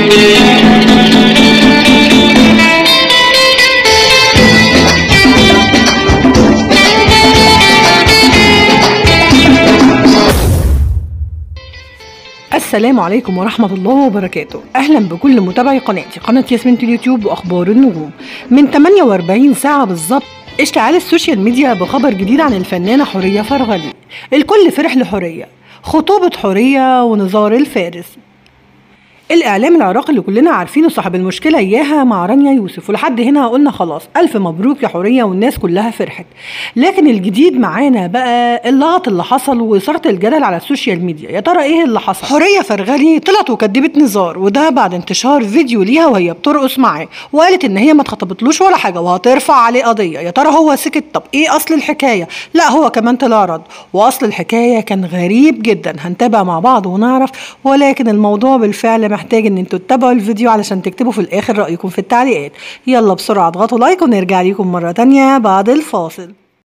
السلام عليكم ورحمة الله وبركاته أهلا بكل متابعي قناتي قناة ياسمين اليوتيوب وأخبار النجوم من 48 ساعة بالظبط اشتعال السوشيال ميديا بخبر جديد عن الفنانة حورية فرغلي الكل فرح لحورية خطوبة حورية ونزار الفارس الإعلام العراقي اللي كلنا عارفينه صاحب المشكلة إياها مع رانيا يوسف ولحد هنا قلنا خلاص ألف مبروك يا حورية والناس كلها فرحت لكن الجديد معانا بقى اللغط اللي حصل وإثارة الجدل على السوشيال ميديا يا ترى إيه اللي حصل حورية فرغلي طلعت وكدبت نزار وده بعد انتشار فيديو ليها وهي بترقص معاه وقالت إن هي ما اتخطبتلوش ولا حاجة وهترفع عليه قضية يا ترى هو سكت طب إيه أصل الحكاية لا هو كمان طلع رد وأصل الحكاية كان غريب جدا هنتابع مع بعض ونعرف ولكن الموضوع بالفعل محتاج ان انتوا تتابعوا الفيديو علشان تكتبوا في الاخر رايكم في التعليقات يلا بسرعه اضغطوا لايك ونرجع ليكم مره تانية بعد الفاصل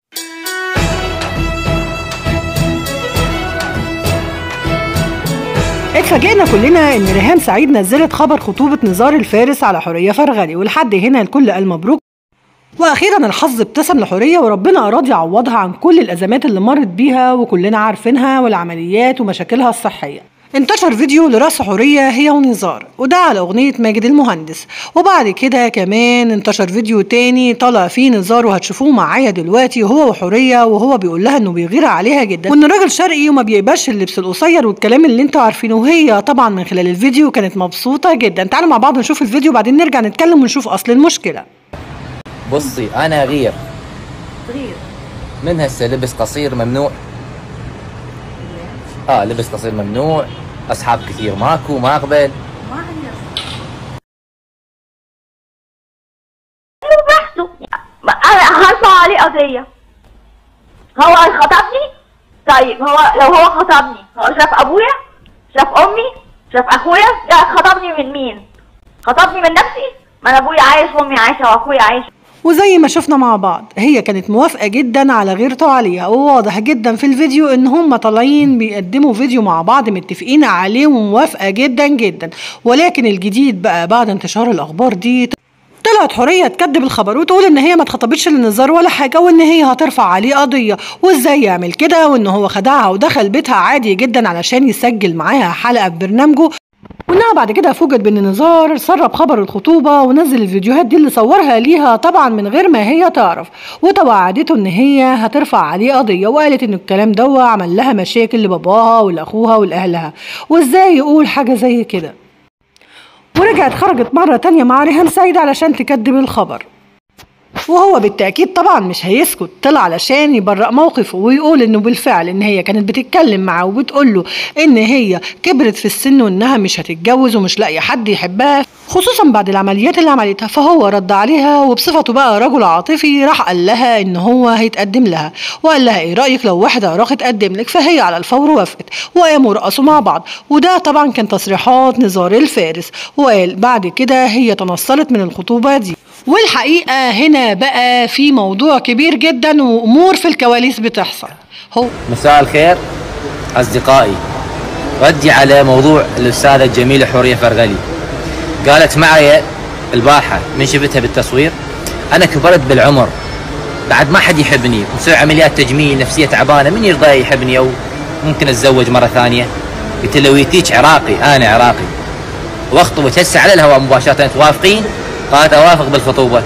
اتفاجئنا كلنا ان ريهام سعيد نزلت خبر خطوبه نزار الفارس على حوريه فرغلي ولحد هنا الكل قال مبروك واخيرا الحظ ابتسم لحوريه وربنا اراد يعوضها عن كل الازمات اللي مرت بيها وكلنا عارفينها والعمليات ومشاكلها الصحيه انتشر فيديو لرأس حورية هي ونزار وده على أغنية ماجد المهندس وبعد كده كمان انتشر فيديو تاني طلع فيه نزار وهتشوفوه معايا دلوقتي هو وحورية وهو بيقول لها انه بيغير عليها جدا وان الراجل شرقي وما بيقبلش اللبس القصير والكلام اللي انتوا عارفينه وهي طبعا من خلال الفيديو كانت مبسوطة جدا تعالوا مع بعض نشوف الفيديو بعدين نرجع نتكلم ونشوف أصل المشكلة بصي انا غير صغير من هسه لبس قصير ممنوع اه لبس قصير ممنوع اصحاب كثير ماكو ما اقبل ما عندي براحته انا هرفع عليه قضية هو خطبني طيب هو لو هو خطبني هو شاف ابويا شاف امي شاف اخويا لا خطبني من مين خطبني من نفسي ما انا ابويا عايش وامي عايشة واخويا عايش وزي ما شفنا مع بعض هي كانت موافقة جدا على غيرته عليها وواضح جدا في الفيديو ان هم طالعين بيقدموا فيديو مع بعض متفقين عليه وموافقة جدا جدا ولكن الجديد بقى بعد انتشار الاخبار دي طلعت حورية تكذب الخبر وتقول ان هي ما اتخطبتش لنزار ولا حاجة وان هي هترفع عليه قضية وازاي يعمل كده وان هو خدعها ودخل بيتها عادي جدا علشان يسجل معاها حلقة في برنامجه وانها بعد كده فوجئت بان نزار سرب خبر الخطوبه ونزل الفيديوهات دي اللي صورها ليها طبعا من غير ما هي تعرف وتوعدته ان هي هترفع عليه قضيه وقالت ان الكلام ده عمل لها مشاكل لباباها ولاخوها ولاهلها وازاي يقول حاجه زي كده ورجعت خرجت مره تانية مع ريهام سعيد علشان تكذب الخبر وهو بالتأكيد طبعا مش هيسكت طلع علشان يبرأ موقفه ويقول انه بالفعل ان هي كانت بتتكلم معاه وبتقول له ان هي كبرت في السن وانها مش هتتجوز ومش لاقيه حد يحبها خصوصا بعد العمليات اللي عملتها فهو رد عليها وبصفته بقى رجل عاطفي راح قال لها ان هو هيتقدم لها وقال لها ايه رايك لو واحده راح تقدم لك فهي على الفور وافقت وقاموا رقصوا مع بعض وده طبعا كان تصريحات نزار الفارس وقال بعد كده هي تنصلت من الخطوبه دي والحقيقة هنا بقى في موضوع كبير جدا وأمور في الكواليس بتحصل هو مساء الخير اصدقائي ردي على موضوع الاستاذه الجميله حوريه فرغلي قالت معي البارحه من شفتها بالتصوير انا كبرت بالعمر بعد ما حد يحبني مسوي عمليات تجميل نفسيه تعبانه من يرضى يحبني او ممكن اتزوج مره ثانيه قلت له ويتيج عراقي انا عراقي واخطبك هسه على الهواء مباشره توافقين؟ قالت اوافق بالخطوبه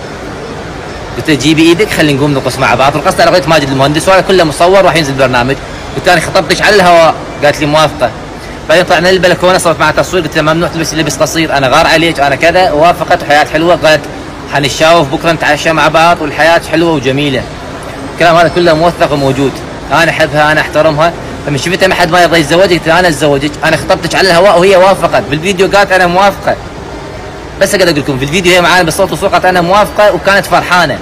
قلت له جيبي ايدك خلينا نقوم نرقص مع بعض رقصت على اغنيه ماجد المهندس وهذا كله مصور راح ينزل برنامج قلت انا خطبتك على الهواء قالت لي موافقه بعدين طلعنا للبلكونه صارت معها تصوير قلت لها ممنوع تلبسي لبس قصير انا غار عليك انا كذا وافقت وحياه حلوه قالت حنتشاوف بكره نتعشى مع بعض والحياه حلوه وجميله الكلام هذا كله موثق وموجود انا احبها انا احترمها فمن شفتها ما حد ما يرضى يتزوجك قلت لها انا اتزوجك انا خطبتك على الهواء وهي وافقت بالفيديو قالت انا موافقه بس اقدر اقول لكم في الفيديو هي معانا بالصوت والصوره قالت انا موافقه وكانت فرحانه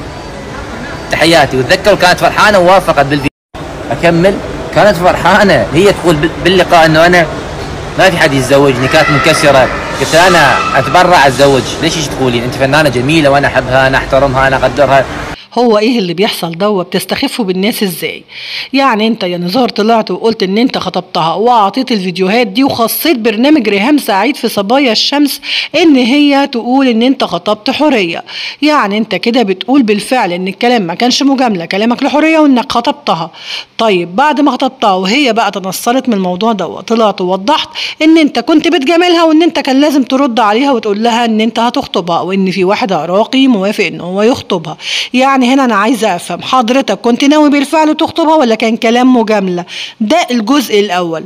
تحياتي وتذكر كانت فرحانه ووافقت بالفيديو اكمل كانت فرحانه هي تقول بال- باللقاء انه انا ما في حد يتزوجني كانت منكسره قلت انا اتبرع اتزوج ليش ايش تقولين انت فنانه جميله وانا احبها انا احترمها انا اقدرها هو ايه اللي بيحصل ده بتستخفوا بالناس ازاي يعني انت يا نزار طلعت وقلت ان انت خطبتها واعطيت الفيديوهات دي وخصيت برنامج ريهام سعيد في صبايا الشمس ان هي تقول ان انت خطبت حوريه يعني انت كده بتقول بالفعل ان الكلام ما كانش مجامله كلامك لحوريه وانك خطبتها طيب بعد ما خطبتها وهي بقى تنصلت من الموضوع ده طلعت ووضحت ان انت كنت بتجاملها وان انت كان لازم ترد عليها وتقول لها ان انت هتخطبها وان في واحد عراقي موافق ان هو يخطبها يعني هنا انا عايزه افهم حضرتك كنت ناوي بالفعل تخطبها ولا كان كلام مجامله ده الجزء الاول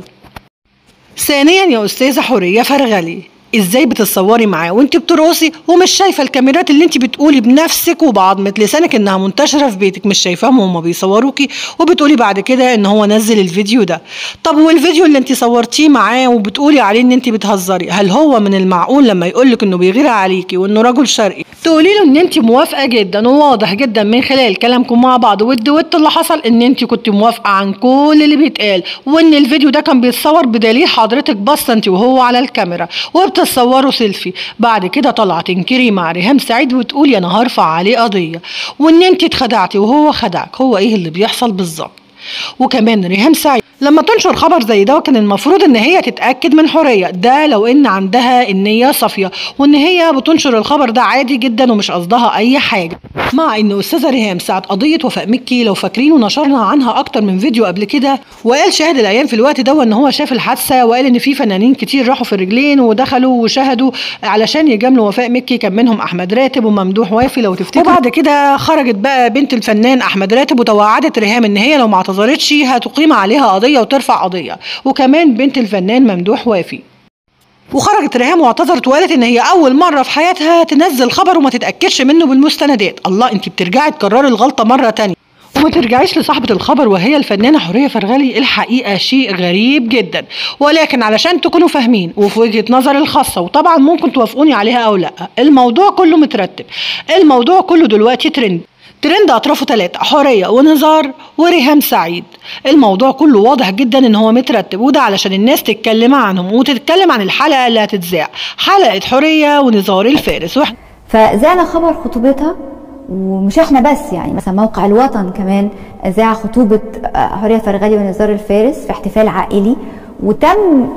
ثانيا يا استاذه حوريه فرغلي ازاي بتتصوري معاه وانت بترقصي ومش شايفه الكاميرات اللي انت بتقولي بنفسك وبعضمه لسانك انها منتشره في بيتك مش شايفاهم وهما بيصوروكي وبتقولي بعد كده ان هو نزل الفيديو ده طب والفيديو اللي انت صورتيه معاه وبتقولي عليه ان انت بتهزري هل هو من المعقول لما يقولك انه بيغير عليكي وانه رجل شرقي تقولي له ان انت موافقه جدا وواضح جدا من خلال كلامكم مع بعض والدويت اللي حصل ان انت كنت موافقه عن كل اللي بيتقال وان الفيديو ده كان بيتصور بدليل حضرتك باصه انت وهو على الكاميرا وبتتصوروا سيلفي بعد كده طلع تنكري مع ريهام سعيد وتقولي انا هرفع عليه قضيه وان انت اتخدعتي وهو خدعك هو ايه اللي بيحصل بالظبط وكمان ريهام سعيد لما تنشر خبر زي ده كان المفروض ان هي تتاكد من حوريه ده لو ان عندها النيه صافيه وان هي بتنشر الخبر ده عادي جدا ومش قصدها اي حاجه مع ان استاذه ريهام ساعه قضيه وفاء مكي لو فاكرين نشرنا عنها اكتر من فيديو قبل كده وقال شاهد الايام في الوقت ده ان هو شاف الحادثه وقال ان في فنانين كتير راحوا في الرجلين ودخلوا وشاهدوا علشان يجاملوا وفاء مكي كان منهم احمد راتب وممدوح وافي لو تفتكروا وبعد كده خرجت بقى بنت الفنان احمد راتب وتوعدت ريهام ان هي لو ما اعتذرتش هتقيم عليها قضيه وترفع قضيه وكمان بنت الفنان ممدوح وافي وخرجت ريهام واعتذرت وقالت ان هي اول مره في حياتها تنزل خبر وما تتاكدش منه بالمستندات الله انت بترجعي تكرري الغلطه مره تانية وما ترجعيش لصاحبة الخبر وهي الفنانة حورية فرغلي الحقيقة شيء غريب جدا ولكن علشان تكونوا فاهمين وفي وجهة نظري الخاصة وطبعا ممكن توافقوني عليها أو لأ الموضوع كله مترتب الموضوع كله دلوقتي ترند ترند اطرافه ثلاثة حورية ونزار وريهام سعيد الموضوع كله واضح جدا ان هو مترتب وده علشان الناس تتكلم عنهم وتتكلم عن الحلقة اللي هتتذاع حلقة حورية ونزار الفارس وإحنا فذاعنا خبر خطوبتها ومش احنا بس يعني مثلا موقع الوطن كمان ذاع خطوبة حورية فرغلي ونزار الفارس في احتفال عائلي وتم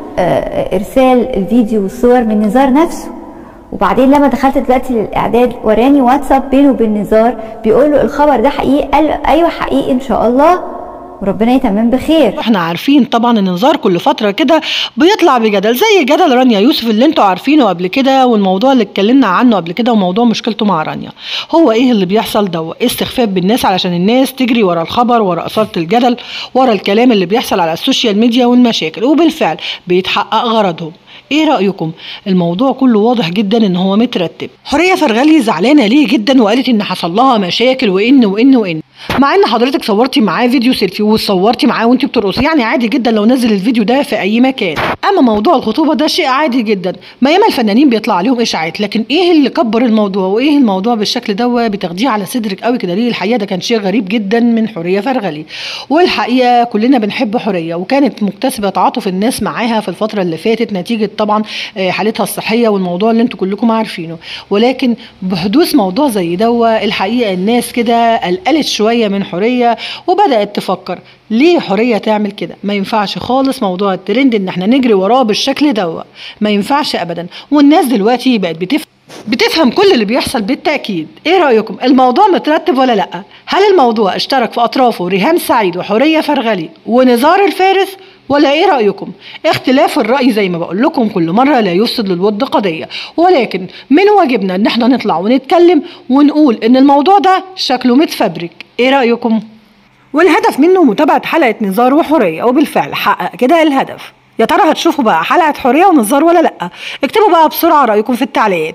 ارسال الفيديو والصور من نزار نفسه وبعدين لما دخلت دلوقتي للاعداد وراني واتساب بينه وبين نزار بيقول له الخبر ده حقيقي قال له ايوه حقيقي ان شاء الله وربنا يتمم بخير احنا عارفين طبعا ان نزار كل فتره كده بيطلع بجدل زي جدل رانيا يوسف اللي انتوا عارفينه قبل كده والموضوع اللي اتكلمنا عنه قبل كده وموضوع مشكلته مع رانيا هو ايه اللي بيحصل ده استخفاف بالناس علشان الناس تجري ورا الخبر ورا اثاره الجدل ورا الكلام اللي بيحصل على السوشيال ميديا والمشاكل وبالفعل بيتحقق غرضهم ايه رايكم الموضوع كله واضح جدا ان هو مترتب حوريه فرغلي زعلانه ليه جدا وقالت ان حصل لها مشاكل وان وان وان مع ان حضرتك صورتي معاه فيديو سيلفي وصورتي معاه وانت بترقصي يعني عادي جدا لو نزل الفيديو ده في اي مكان اما موضوع الخطوبه ده شيء عادي جدا ما ياما الفنانين بيطلع عليهم اشاعات لكن ايه اللي كبر الموضوع وايه الموضوع بالشكل ده بتاخديه على صدرك قوي كده ليه الحقيقه ده كان شيء غريب جدا من حوريه فرغلي والحقيقه كلنا بنحب حوريه وكانت مكتسبه تعاطف الناس معاها في الفتره اللي فاتت نتيجه طبعا حالتها الصحيه والموضوع اللي انتوا كلكم عارفينه ولكن بحدوث موضوع زي ده الحقيقه الناس كده قلقلت شويه من حوريه وبدات تفكر ليه حوريه تعمل كده ما ينفعش خالص موضوع الترند ان احنا نجري وراه بالشكل ده ما ينفعش ابدا والناس دلوقتي بقت بتفهم بتفهم كل اللي بيحصل بالتأكيد ايه رأيكم الموضوع مترتب ولا لا هل الموضوع اشترك في أطرافه ريهام سعيد وحورية فرغلي ونزار الفارس ولا ايه رأيكم اختلاف الرأي زي ما بقول لكم كل مرة لا يفسد للود قضية ولكن من واجبنا ان احنا نطلع ونتكلم ونقول ان الموضوع ده شكله متفبرك ايه رأيكم والهدف منه متابعة حلقة نزار وحورية وبالفعل حقق كده الهدف يا ترى هتشوفوا بقى حلقة حورية ونزار ولا لأ اكتبوا بقى بسرعة رأيكم في التعليقات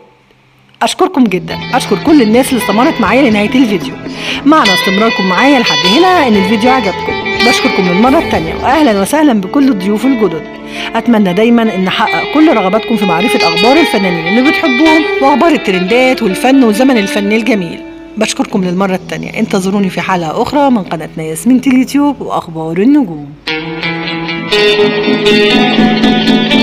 اشكركم جدا اشكر كل الناس اللي استمرت معايا لنهايه الفيديو معنى استمراركم معايا لحد هنا ان الفيديو عجبكم بشكركم للمره الثانيه واهلا وسهلا بكل الضيوف الجدد اتمنى دايما ان احقق كل رغباتكم في معرفه اخبار الفنانين اللي بتحبوهم واخبار الترندات والفن وزمن الفن الجميل بشكركم للمرة التانية انتظروني في حلقة أخرى من قناتنا ياسمين اليوتيوب وأخبار النجوم